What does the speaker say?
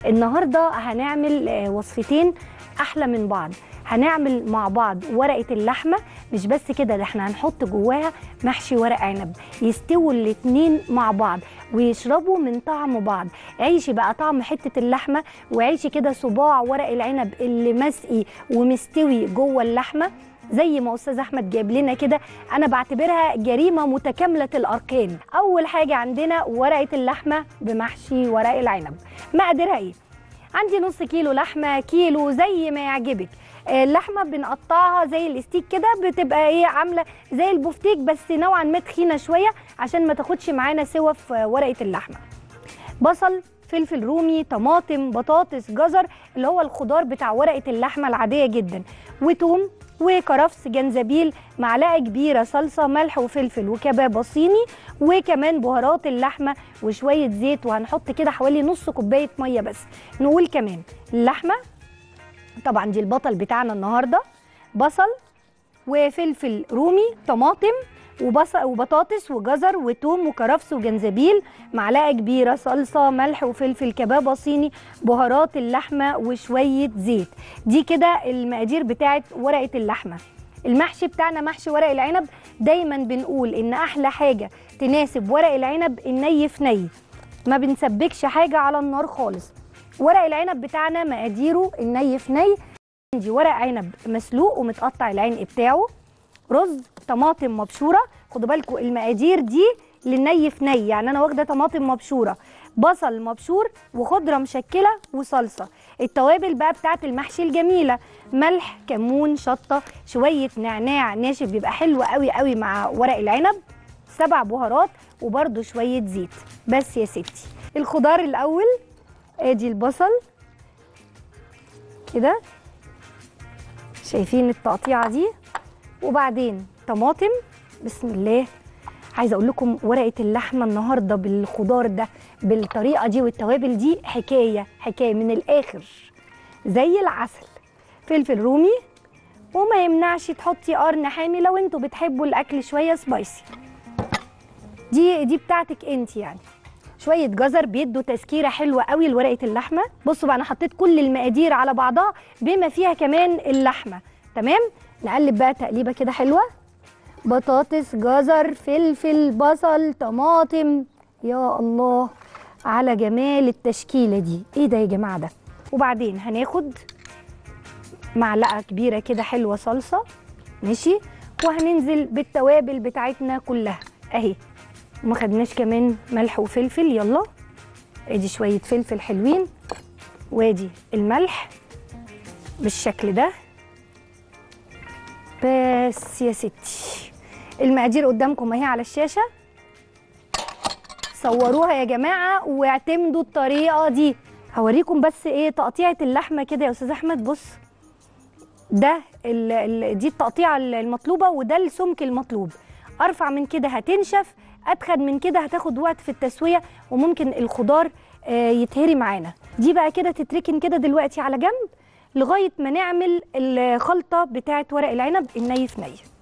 النهارده هنعمل آه، وصفتين احلى من بعض هنعمل مع بعض ورقه اللحمه مش بس كده ده احنا هنحط جواها محشي ورق عنب يستووا الاتنين مع بعض ويشربوا من طعم بعض عيشي بقى طعم حته اللحمه وعيشي كده صباع ورق العنب اللي مسقي ومستوي جوه اللحمه زي ما استاذ احمد جاب لنا كده انا بعتبرها جريمه متكامله الاركان اول حاجه عندنا ورقه اللحمه بمحشي ورق العنب مقاديرها ايه عندي نص كيلو لحمه كيلو زي ما يعجبك آه، اللحمه بنقطعها زي الاستيك كده بتبقى ايه عامله زي البفتيك بس نوعا ما تخينه شويه عشان ما تاخدش معانا سوا في آه، ورقه اللحمه بصل فلفل رومي طماطم بطاطس جزر اللي هو الخضار بتاع ورقه اللحمه العاديه جدا وتوم وكرفس جنزبيل معلقه كبيره صلصه ملح وفلفل وكباب صيني وكمان بهارات اللحمه وشويه زيت وهنحط كده حوالي نص كوبايه ميه بس نقول كمان اللحمه طبعا دي البطل بتاعنا النهارده بصل وفلفل رومي طماطم وبصل وبطاطس وجزر وتوم وكرفس وجنزبيل معلقه كبيره صلصه ملح وفلفل كبابه صيني بهارات اللحمه وشويه زيت دي كده المقادير بتاعت ورقه اللحمه المحشي بتاعنا محشي ورق العنب دايما بنقول ان احلى حاجه تناسب ورق العنب الني في ني ما بنسبكش حاجه على النار خالص ورق العنب بتاعنا مقاديره الني في ني عندي ورق عنب مسلوق ومتقطع العلق بتاعه رز طماطم مبشوره خدوا بالكم المقادير دي للني في ني يعني انا واخده طماطم مبشوره بصل مبشور وخضره مشكله وصلصه التوابل بقى بتاعت المحشي الجميله ملح كمون شطه شويه نعناع ناشف بيبقى حلو قوي قوي مع ورق العنب سبع بهارات وبرده شويه زيت بس يا ستي الخضار الاول ادي البصل كده شايفين التقطيعه دي وبعدين طماطم بسم الله عايزه اقول لكم ورقه اللحمه النهارده بالخضار ده بالطريقه دي والتوابل دي حكايه حكايه من الاخر زي العسل فلفل رومي وما يمنعش تحطي قرن حامي لو انتوا بتحبوا الاكل شويه سبايسي دي دي بتاعتك انت يعني شويه جزر بيدوا تسكيره حلوه قوي لورقه اللحمه بصوا بقى انا حطيت كل المقادير على بعضها بما فيها كمان اللحمه تمام نقلب بقى تقليبه كده حلوه بطاطس جزر فلفل بصل طماطم يا الله على جمال التشكيله دي ايه ده يا جماعه ده وبعدين هناخد معلقه كبيره كده حلوه صلصه ماشي وهننزل بالتوابل بتاعتنا كلها اهي وما خدناش كمان ملح وفلفل يلا ادي شويه فلفل حلوين وادي الملح بالشكل ده بس يا ستي المقادير قدامكم اهي على الشاشه صوروها يا جماعه واعتمدوا الطريقه دي هوريكم بس ايه تقطيعه اللحمه كده يا استاذ احمد بص ده ال ال دي التقطيعه المطلوبه وده السمك المطلوب ارفع من كده هتنشف اتخن من كده هتاخد وقت في التسويه وممكن الخضار آه، يتهري معانا دي بقى كده تتركن كده دلوقتي على جنب لغايه ما نعمل الخلطه بتاعه ورق العنب الني في ني